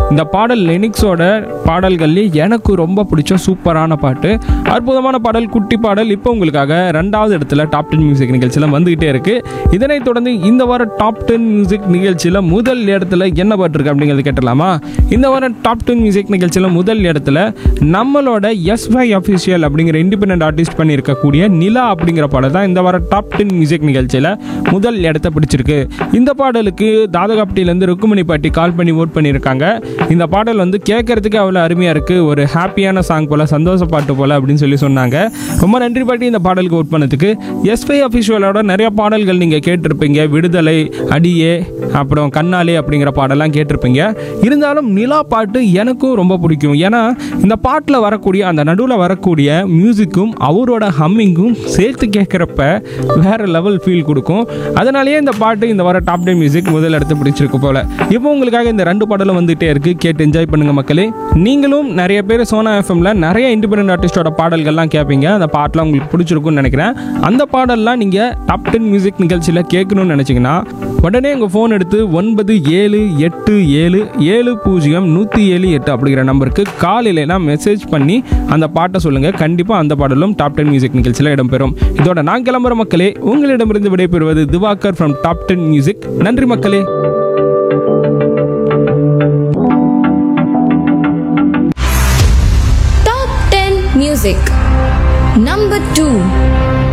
இந்த பாடல் லெனிக்ஸோட பாடல்கள்லேயே எனக்கு ரொம்ப பிடிச்ச சூப்பரான பாட்டு அற்புதமான பாடல் குட்டி பாடல் இப்போ உங்களுக்காக ரெண்டாவது இடத்துல டாப் டென் மியூசிக் நிகழ்ச்சியில் வந்துகிட்டே இருக்கு இதனைத் தொடர்ந்து இந்த வார டாப் டென் மியூசிக் நிகழ்ச்சியில் முதல் இடத்துல என்ன பாட்டு இருக்கு அப்படிங்கிறது கேட்டலாமா இந்த வாரம் டாப் டென் மியூசிக் நிகழ்ச்சியில் முதல் இடத்துல நம்மளோட எஸ்வை அஃபிஷியல் அப்படிங்கிற இண்டிபெண்ட் ஆர்டிஸ்ட் பண்ணியிருக்கக்கூடிய நிலா அப்படிங்கிற பாடல் தான் இந்த வாரம் டாப் டென் மியூசிக் நிகழ்ச்சியில் முதல் இடத்த பிடிச்சிருக்கு இந்த பாடலுக்கு தாதகாப்டியிலேருந்து ருக்குமணி பாட்டி கால் பண்ணி ஓட் பண்ணியிருக்காங்க இந்த பாடல் வந்து கேட்கறதுக்கு அவ்வளோ அருமையாக இருக்குது ஒரு ஹாப்பியான சாங் போல் சந்தோஷ பாட்டு போல் அப்படின்னு சொல்லி சொன்னாங்க ரொம்ப நன்றி பாட்டி இந்த பாடலுக்கு ஓட் பண்ணதுக்கு எஸ்பை அஃபிஷியலோட நிறைய பாடல்கள் நீங்கள் கேட்டிருப்பீங்க விடுதலை அடியே அப்புறம் கண்ணாலே அப்படிங்கிற பாடலாம் கேட்டிருப்பீங்க இருந்தாலும் நிலா பாட்டு எனக்கும் ரொம்ப பிடிக்கும் ஏன்னா இந்த பாட்டில் வரக்கூடிய அந்த நடுவில் வரக்கூடிய மியூசிக்கும் அவரோட ஹம்மிங்கும் சேர்த்து கேட்குறப்ப வேற லெவல் ஃபீல் கொடுக்கும் அதனாலேயே இந்த பாட்டு இந்த வர டாப் டென் மியூசிக் முதல் இடத்து பிடிச்சிருக்கு போல இப்போ உங்களுக்காக இந்த ரெண்டு பாடலும் வந்துட்டே இருக்கு கேட்டு என்ஜாய் பண்ணுங்க மக்களே நீங்களும் நிறைய பேர் சோனா எஃப்எம்ல நிறைய இண்டிபெண்டன்ட் ஆர்டிஸ்டோட பாடல்கள்லாம் கேட்பீங்க அந்த பாட்டெலாம் உங்களுக்கு பிடிச்சிருக்கும்னு நினைக்கிறேன் அந்த பாடல்லாம் நீங்கள் டாப் டென் மியூசிக் நிகழ்ச்சியில் கேட்கணும்னு நினச்சிங்கன்னா உடனே உங்கள் ஃபோன் எடுத்து ஒன்பது ஏழு எட்டு ஏழு ஏழு பூஜ்ஜியம் நூற்றி ஏழு எட்டு அப்படிங்கிற நம்பருக்கு காலையிலாம் மெசேஜ் பண்ணி அந்த பாட்டை சொல்லுங்கள் கண்டிப்பாக அந்த பாடலும் டாப் டென் மியூசிக் நிகழ்ச்சியில் இடம்பெறும் இதோட நான் கிளம்புற மக்களே உங்களிடமிருந்து விடைபெறுவது Divakar from top ten music நன்றி மக்களே Top 10 Music Number 2